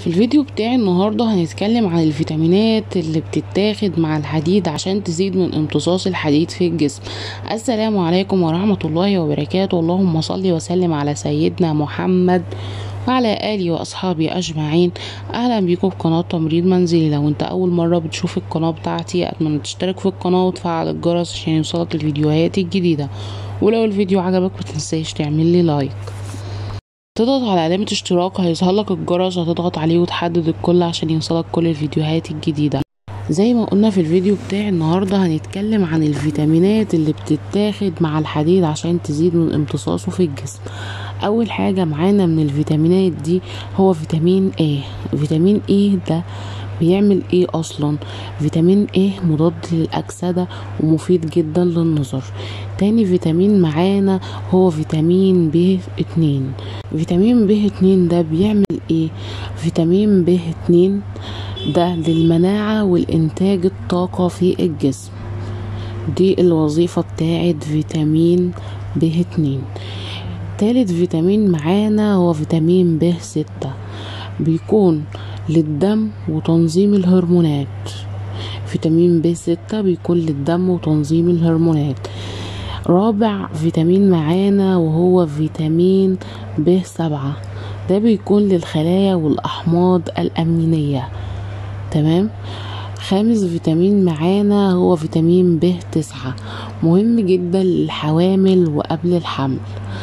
في الفيديو بتاعي النهاردة هنتكلم عن الفيتامينات اللي بتتاخد مع الحديد عشان تزيد من امتصاص الحديد في الجسم السلام عليكم ورحمة الله وبركاته اللهم صل وسلم على سيدنا محمد وعلى آله وأصحابي أجمعين أهلا بيكم في قناة تمريض منزلي لو أنت أول مرة بتشوف القناة بتاعتي أتمنى تشترك في القناة وتفعل الجرس عشان يوصلك الفيديوهات الجديدة ولو الفيديو عجبك متنساش تعمل لي لايك تضغط على علامة اشتراك هيظهر لك الجرس هتضغط عليه وتحدد الكل عشان يوصلك كل الفيديوهات الجديدة زي ما قلنا في الفيديو بتاعي النهاردة هنتكلم عن الفيتامينات اللي بتتاخد مع الحديد عشان تزيد من امتصاصه في الجسم اول حاجة معانا من الفيتامينات دي هو فيتامين ايه فيتامين ايه ده بيعمل ايه اصلا فيتامين ايه مضاد للاكسده ومفيد جدا للنظر تاني فيتامين معانا هو فيتامين ب اتنين فيتامين ب اتنين ده بيعمل ايه فيتامين ب اتنين ده للمناعة والإنتاج الطاقة في الجسم دي الوظيفة بتاعت فيتامين ب اتنين تالت فيتامين معانا هو فيتامين ب ستة بيكون للدم وتنظيم الهرمونات فيتامين ب ستة بيكون للدم وتنظيم الهرمونات رابع فيتامين معانا وهو فيتامين ب سبعة ده بيكون للخلايا والأحماض الأمينية تمام خامس فيتامين معانا هو فيتامين ب تسعة مهم جدا للحوامل وقبل الحمل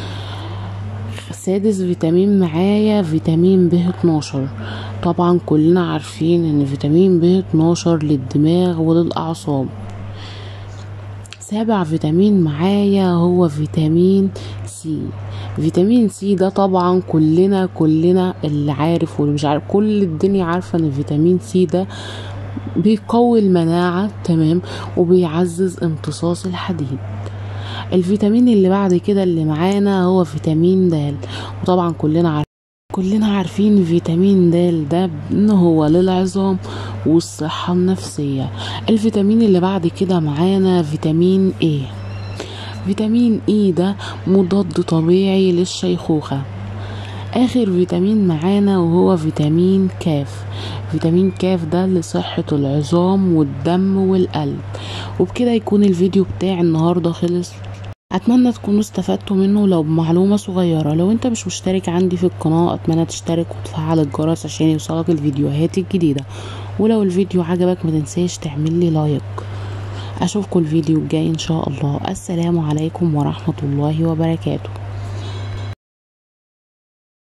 سادس فيتامين معايا فيتامين ب 12 طبعا كلنا عارفين ان فيتامين ب 12 للدماغ وللاعصاب سابع فيتامين معايا هو فيتامين سي فيتامين سي ده طبعا كلنا كلنا اللي عارف واللي مش عارف كل الدنيا عارفه ان فيتامين سي ده بيقوي المناعه تمام وبيعزز امتصاص الحديد الفيتامين اللي بعد كده اللي معانا هو فيتامين د وطبعا كلنا عارفين كلنا عارفين فيتامين د ده ان هو للعظام والصحة النفسية الفيتامين اللي بعد كده معانا فيتامين ايه فيتامين اي ده مضاد طبيعي للشيخوخة اخر فيتامين معانا وهو فيتامين كاف فيتامين كاف ده لصحة العظام والدم والقلب وبكده يكون الفيديو بتاعي النهاردة خلص اتمنى تكونوا استفدتوا منه لو بمعلومة صغيرة لو انت مش مشترك عندي في القناة اتمنى تشترك وتفعل الجرس عشان يوصلك الفيديوهات الجديدة ولو الفيديو عجبك متنساش تعمل لي لايك اشوفكم الفيديو الجاي ان شاء الله السلام عليكم ورحمة الله وبركاته